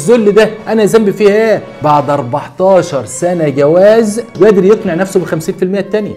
الذل ده انا ذنبي فيه ايه بعد 14 سنه جواز قادر يقنع نفسه بال 50% التانية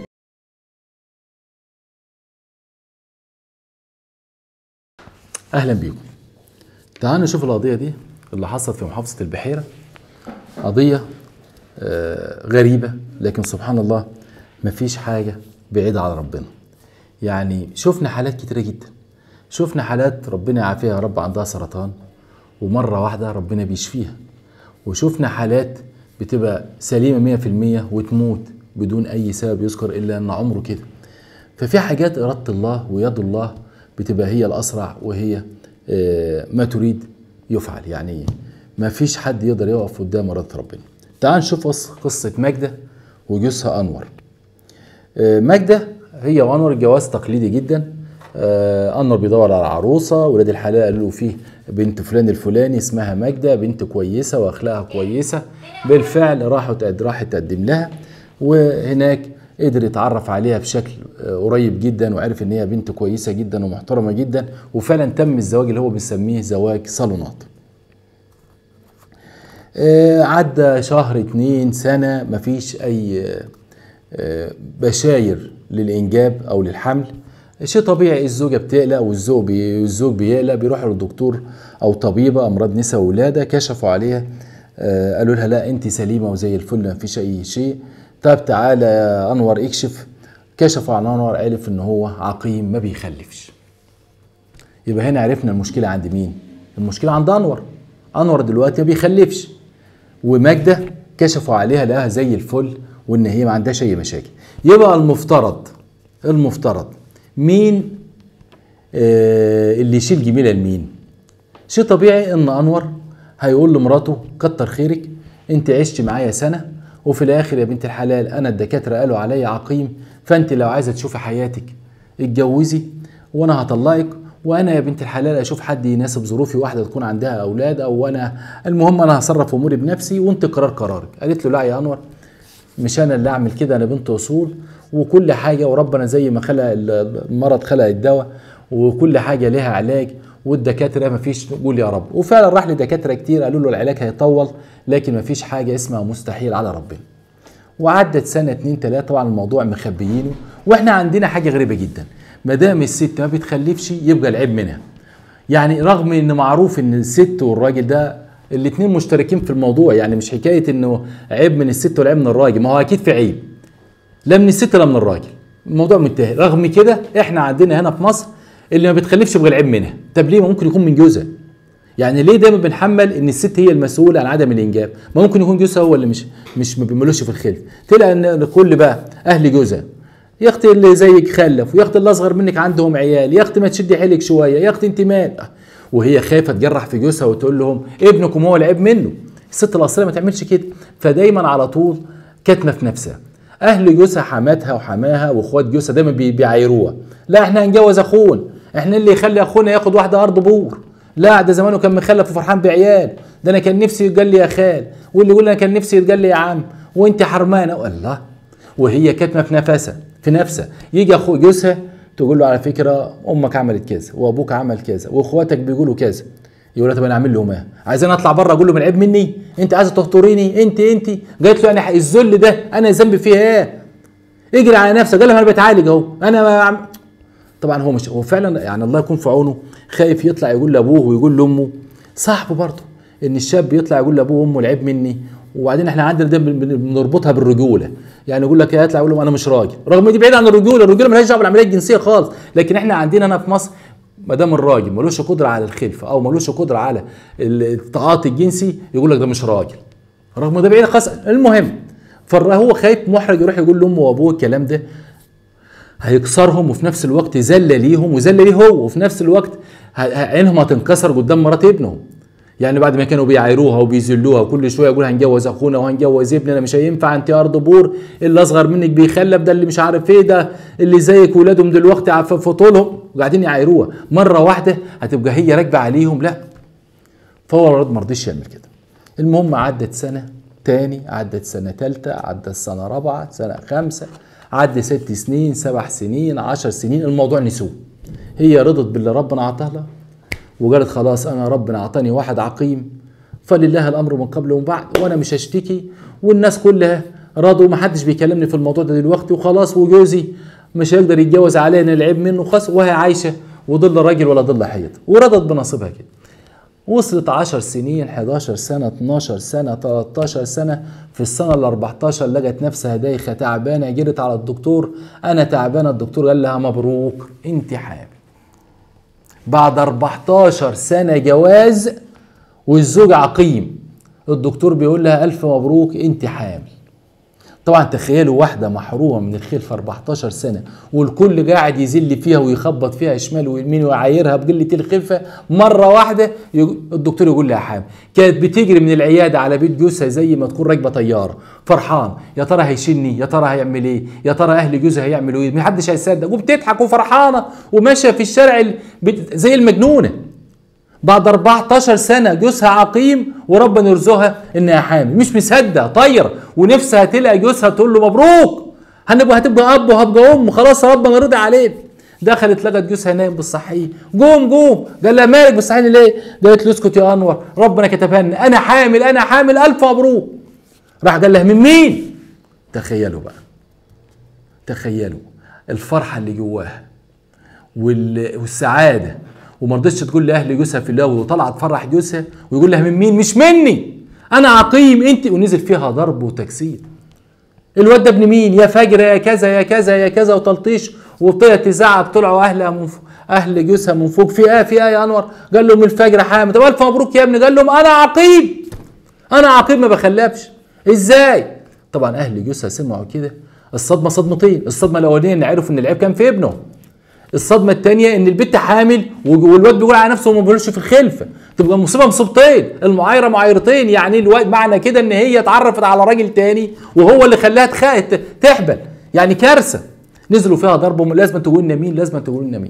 اهلا بيكم تعالوا نشوف القضيه دي اللي حصلت في محافظه البحيره قضيه آه، غريبه لكن سبحان الله مفيش حاجه بعيده عن ربنا يعني شفنا حالات كتيره جدا شفنا حالات ربنا يعافيها يا رب عندها سرطان ومره واحده ربنا بيشفيها وشفنا حالات بتبقى سليمه 100% وتموت بدون اي سبب يذكر الا ان عمره كده ففي حاجات اراده الله ويد الله بتبقى هي الاسرع وهي آه، ما تريد يفعل يعني ما فيش حد يقدر يقف قدام اراده ربنا تعال نشوف قص- قصه ماجده وجوزها انور آه، ماجده هي وانور جواز تقليدي جدا آه، انور بيدور على عروسه ولاد الحلال قالوا له فيه بنت فلان الفلاني اسمها ماجده بنت كويسه واخلاقها كويسه بالفعل راحوا تقد- راح تقدم لها وهناك قدر يتعرف عليها بشكل آه، قريب جدا وعرف ان هي بنت كويسه جدا ومحترمه جدا وفعلا تم الزواج اللي هو بنسميه زواج صالونات آه، عدى شهر اتنين سنة مفيش أي آه، آه، بشاير للإنجاب أو للحمل شيء طبيعي الزوجة بتقلق والزوج بي والزوج بيقلق بيروح للدكتور أو طبيبة أمراض نساء وولادة كشفوا عليها آه، قالوا لها لا أنت سليمة وزي الفل مفيش أي شيء طب تعالى يا أنور اكشف كشفوا على أنور عرف إن هو عقيم ما بيخلفش يبقى هنا عرفنا المشكلة عند مين؟ المشكلة عند أنور أنور دلوقتي ما بيخلفش وماجدة كشفوا عليها لقاها زي الفل وإن هي ما عندهاش أي مشاكل يبقى المفترض المفترض مين آه اللي يشيل جميلة لمين؟ شيء طبيعي إن أنور هيقول لمراته كتر خيرك أنت عشت معايا سنة وفي الآخر يا بنت الحلال أنا الدكاترة قالوا عليا عقيم فأنت لو عايزة تشوفي حياتك اتجوزي وأنا هطلقك وانا يا بنت الحلال اشوف حد يناسب ظروفي واحده تكون عندها اولاد او انا المهم انا هصرف اموري بنفسي وانت قرار قرارك قالت له لا يا انور مش انا اللي اعمل كده انا بنت اصول وكل حاجه وربنا زي ما خلق المرض خلق الدواء وكل حاجه لها علاج والدكاتره ما فيش قول يا رب وفعلا راح لدكاتره كتير قالوا له العلاج هيطول لكن ما فيش حاجه اسمها مستحيل على ربنا وعدت سنه اتنين تلاته طبعا الموضوع مخبيينه واحنا عندنا حاجه غريبه جدا ما دام الست ما بتخلفش يبقى العيب منها يعني رغم ان معروف ان الست والراجل ده الاتنين مشتركين في الموضوع يعني مش حكايه انه عيب من الست والعيب من الراجل ما هو اكيد في عيب لا من الست لا من الراجل الموضوع منتهي رغم كده احنا عندنا هنا في مصر اللي ما بتخلفش يبقى العيب منها طب ليه ما ممكن يكون من جوزها يعني ليه دايما بنحمل ان الست هي المسؤوله عن عدم الانجاب ما ممكن يكون جوزها هو اللي مش مش ما بيعملوش في الخلف تلاقي ان كل بقى اهل جوزها يا اختي اللي زيك خلف ويا اختي اللي اصغر منك عندهم عيال يا اختي ما تشدي حيلك شويه يا اختي انت مال وهي خايفه تجرح في جوزها وتقول لهم ابنكم هو العيب منه الست الاصليه ما تعملش كده فدايما على طول كاتمه في نفسها اهل جوزها حماتها وحماها واخوات جوزها دايما بي- بيعايروها لا احنا هنجوز اخونا احنا اللي يخلي اخونا ياخد واحده ارض بور لا ده زمانه كان مخلف وفرحان بعيال ده انا كان نفسي يتقال لي يا خال واللي يقول انا كان نفسي يتقال لي يا عم وانت حرمانه الله وهي كاتمه في نفسها في نفسها يجي اخو جوزها تقول له على فكره امك عملت كذا وابوك عمل كذا واخواتك بيقولوا كذا يقول لها طب انا اعمل لهم ايه؟ عايزين اطلع بره اقول لهم العيب مني؟ انت عايزه تخطريني؟ انت انت قالت له انا الذل ده انا ذنبي فيه ايه؟ اجري على نفسك قال لها انا بتعالج اهو انا ما عم... طبعا هو مش هو فعلا يعني الله يكون في عونه خايف يطلع يقول لابوه ويقول لامه صاحبه برضه ان الشاب يطلع يقول لابوه وامه العيب مني وبعدين احنا عندنا ده بن- بن- بنربطها بالرجوله يعني يقول لك يطلع يقول لهم انا مش راجل رغم دي بعيد عن الرجوله الرجوله مالهاش دعوه بالعمليه الجنسيه خالص لكن احنا عندنا هنا في مصر ما دام الراجل ملوش قدره على الخلفه او ملوش قدره على التعاطي الجنسي يقول لك ده مش راجل رغم ده بعيد خالص المهم فهو خايف محرج يروح يقول لامه وابوه الكلام ده هيكسرهم وفي نفس الوقت ذله ليهم وذله ليه هو وفي نفس الوقت ه- ه- عينهم هتنكسر قدام مرات ابنهم يعني بعد ما كانوا بيعايروها وبيذلوها وكل شويه يقول هنجوز اخونا وهنجوز ابننا مش هينفع انت ارض بور اللي اصغر منك بيخلف ده اللي مش عارف ايه ده اللي زيك ولادهم دلوقتي عف- في طولهم وقاعدين يعايروها مره واحده هتبقى هي راكبه عليهم لا فهو الولد ما رضيش يعمل كده المهم عدت سنه تاني عدت سنه تالته عدت سنه رابعه سنه خمسه عدى ست سنين سبع سنين عشر سنين الموضوع نسوه هي رضت باللي ربنا اعطاها لها وقالت خلاص انا ربنا اعطاني واحد عقيم فلله الامر من قبل ومن بعد وانا مش هشتكي والناس كلها راضوا ومحدش بيكلمني في الموضوع ده دلوقتي وخلاص وجوزي مش هيقدر يتجوز عليا انا العيب منه خلاص وهي عايشه وضل راجل ولا ضل حيط ورضت بنصيبها كده وصلت 10 سنين 11 سنة 12 سنة 13 سنة في السنة ال 14 لقت نفسها دايخة تعبانة جرت على الدكتور أنا تعبانة الدكتور قال لها مبروك أنت حامل بعد 14 سنة جواز والزوج عقيم الدكتور بيقول لها ألف مبروك أنت حامل طبعا تخيلوا واحدة محرومة من الخير في 14 سنة والكل قاعد يذل فيها ويخبط فيها شمال ويمين ويعايرها بقلة الخلفة مرة واحدة الدكتور يقول لها حامل كانت بتجري من العيادة على بيت جوزها زي ما تكون راكبة طيارة فرحان يا ترى هيشيلني يا ترى هيعمل ايه يا ترى اهل جوزها هيعملوا ايه محدش هيصدق وبتضحك وفرحانة وماشية في الشارع زي المجنونة بعد 14 سنه جوزها عقيم وربنا يرزقها انها حامل مش مصدق طايره ونفسها تلاقي جوزها تقول له مبروك هنبقى هتبقى اب وهبقى ام خلاص ربنا رضي عليك دخلت لقت جوزها نايم بالصحيح قوم قوم قال لها مالك بالصحيح ليه؟ قالت له اسكت يا انور ربنا كتبها لنا انا حامل انا حامل الف مبروك راح قال لها من مين؟ تخيلوا بقى تخيلوا الفرحه اللي جواها والسعاده وما رضتش تقول لاهل جوزها في الله وطلعت تفرح جوزها ويقول لها من مين مش مني انا عقيم انت ونزل فيها ضرب وتكسير الواد ده ابن مين يا فجر يا كذا يا كذا يا كذا وتلطيش وابتدت تزعق طلعوا اهلها من فوق اهل جوزها من فوق في ايه في ايه يا انور قال لهم الفجر حامد طب الف مبروك يا ابني قال لهم انا عقيم انا عقيم ما بخلفش ازاي طبعا اهل جوزها سمعوا كده الصدمه صدمتين الصدمه الاولانيه ان عرفوا ان العيب كان في ابنه الصدمه الثانيه ان البنت حامل والواد بيقول على نفسه ما بيقولش في الخلفه تبقى مصيبه مصيبتين المعايره معايرتين يعني الواد معنى كده ان هي اتعرفت على راجل تاني وهو اللي خلاها تخ... تحبل يعني كارثه نزلوا فيها ضرب لازم تقول لنا مين لازم تقول لنا مين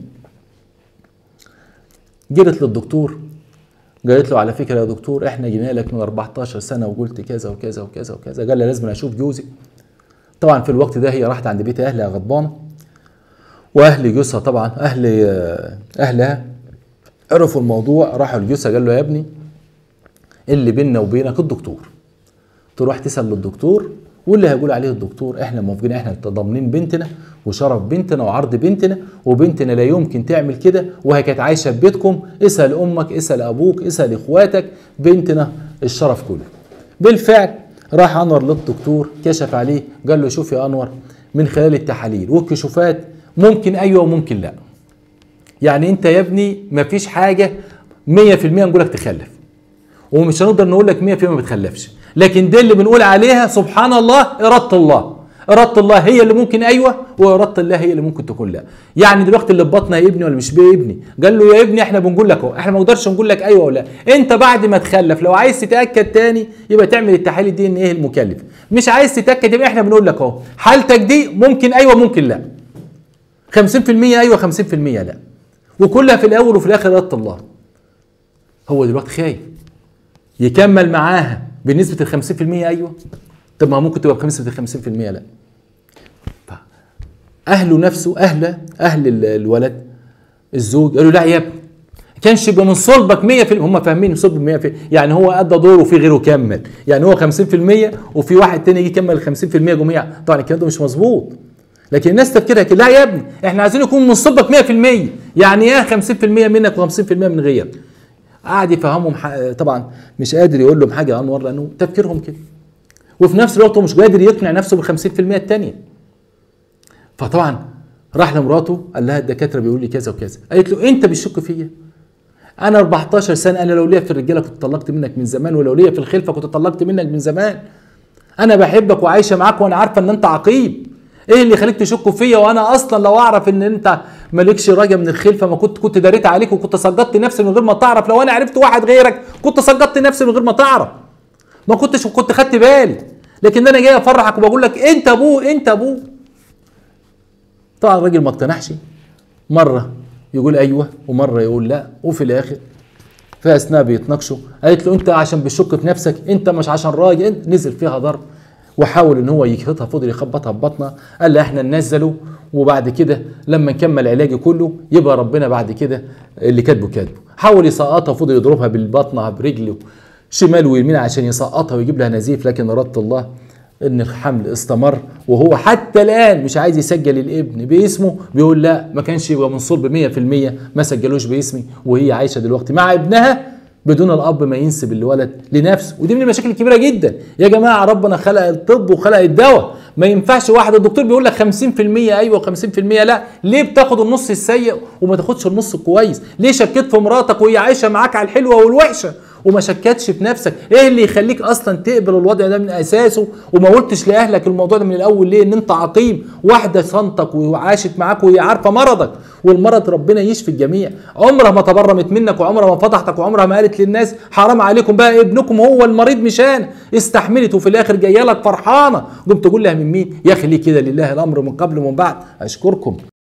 جرت للدكتور قالت له على فكره يا دكتور احنا جينا لك من 14 سنه وقلت كذا وكذا وكذا وكذا قال لها لازم اشوف جوزي طبعا في الوقت ده هي راحت عند بيت اهلها غضبانه واهل جوزها طبعا اهل اهلها عرفوا الموضوع راحوا لجوزها قال له يا ابني اللي بيننا وبينك الدكتور تروح تسال للدكتور واللي هيقول عليه الدكتور احنا موافقين احنا ضامنين بنتنا وشرف بنتنا وعرض بنتنا وبنتنا لا يمكن تعمل كده وهي كانت عايشه في بيتكم اسال امك اسال ابوك اسال اخواتك بنتنا الشرف كله بالفعل راح انور للدكتور كشف عليه قال له شوف يا انور من خلال التحاليل والكشوفات ممكن ايوه وممكن لا يعني انت يا ابني مفيش حاجه 100% نقول لك تخلف ومش هنقدر نقول لك 100% ما بتخلفش لكن دي اللي بنقول عليها سبحان الله اراده الله اراده الله هي اللي ممكن ايوه واراده الله هي اللي ممكن تكون لا يعني دلوقتي اللي في بطنها ابني ولا مش ابني قال له يا ابني احنا بنقول لك اهو احنا ما نقدرش نقول لك ايوه ولا انت بعد ما تخلف لو عايز تتاكد تاني يبقى تعمل التحاليل دي ان ايه المكلف مش عايز تتاكد يبقى احنا بنقول لك اهو حالتك دي ممكن ايوه ممكن لا 50% ايوه 50% لا وكلها في الاول وفي الاخر اراده الله هو دلوقتي خايف يكمل معاها بنسبه ال 50% ايوه طب ما ممكن تبقى بنسبه ال 50% لا اهله نفسه اهله اهل الولد الزوج قالوا لا يا ابني كانش يبقى من صلبك 100% هم فاهمين صلب 100% يعني هو ادى دوره وفي غيره كمل يعني هو 50% وفي واحد تاني يجي يكمل 50% جميع طبعا الكلام ده مش مظبوط لكن الناس تفكيرها كده لا يا ابني احنا عايزين يكون من صلبك 100% يعني ايه 50% منك و50% من غيرك قعد يفهمهم طبعا مش قادر يقول لهم حاجه انور لانه تفكيرهم كده وفي نفس الوقت هو مش قادر يقنع نفسه بال 50% الثانيه فطبعا راح لمراته قال لها الدكاتره بيقول لي كذا وكذا قالت له انت بتشك فيا انا 14 سنه انا لو ليا في الرجاله كنت طلقت منك من زمان ولو ليا في الخلفه كنت طلقت منك من زمان انا بحبك وعايشه معاك وانا عارفه ان انت عقيم ايه اللي يخليك تشك فيا وانا اصلا لو اعرف ان انت مالكش راجع من الخلفه ما كنت كنت داريت عليك وكنت سجدت نفسي من غير ما تعرف لو انا عرفت واحد غيرك كنت سجدت نفسي من غير ما تعرف ما كنتش كنت خدت بالي لكن انا جاي افرحك وبقول لك انت ابوه انت ابوه طبعا الراجل ما اقتنعش مره يقول ايوه ومره يقول لا وفي الاخر في اثناء بيتناقشوا قالت له انت عشان بتشك في نفسك انت مش عشان راجل انت نزل فيها ضرب وحاول ان هو يجهضها فضل يخبطها في بطنها قال لها احنا ننزله وبعد كده لما نكمل علاجي كله يبقى ربنا بعد كده اللي كاتبه كاتبه حاول يسقطها فضل يضربها بالبطنها برجله شمال ويمين عشان يسقطها ويجيب لها نزيف لكن اراده الله ان الحمل استمر وهو حتى الان مش عايز يسجل الابن باسمه بيقول لا ما كانش يبقى من صلب 100% ما سجلوش باسمي وهي عايشه دلوقتي مع ابنها بدون الاب ما ينسب الولد لنفسه ودي من المشاكل الكبيره جدا يا جماعه ربنا خلق الطب وخلق الدواء ما ينفعش واحد الدكتور بيقول لك 50% ايوه 50% لا ليه بتاخد النص السيء وما تاخدش النص الكويس ليه شكيت في مراتك وهي عايشه معاك على الحلوه والوحشه وما شكتش في نفسك ايه اللي يخليك اصلا تقبل الوضع ده من اساسه وما قلتش لاهلك الموضوع ده من الاول ليه ان انت عقيم واحده صنتك وعاشت معاك وهي عارفه مرضك والمرض ربنا يشفي الجميع عمرها ما تبرمت منك وعمرها ما فضحتك وعمرها ما قالت للناس حرام عليكم بقى ابنكم هو المريض مش انا استحملت وفي الاخر جايه لك فرحانه قمت تقول لها من مين يا اخي ليه كده لله الامر من قبل ومن بعد اشكركم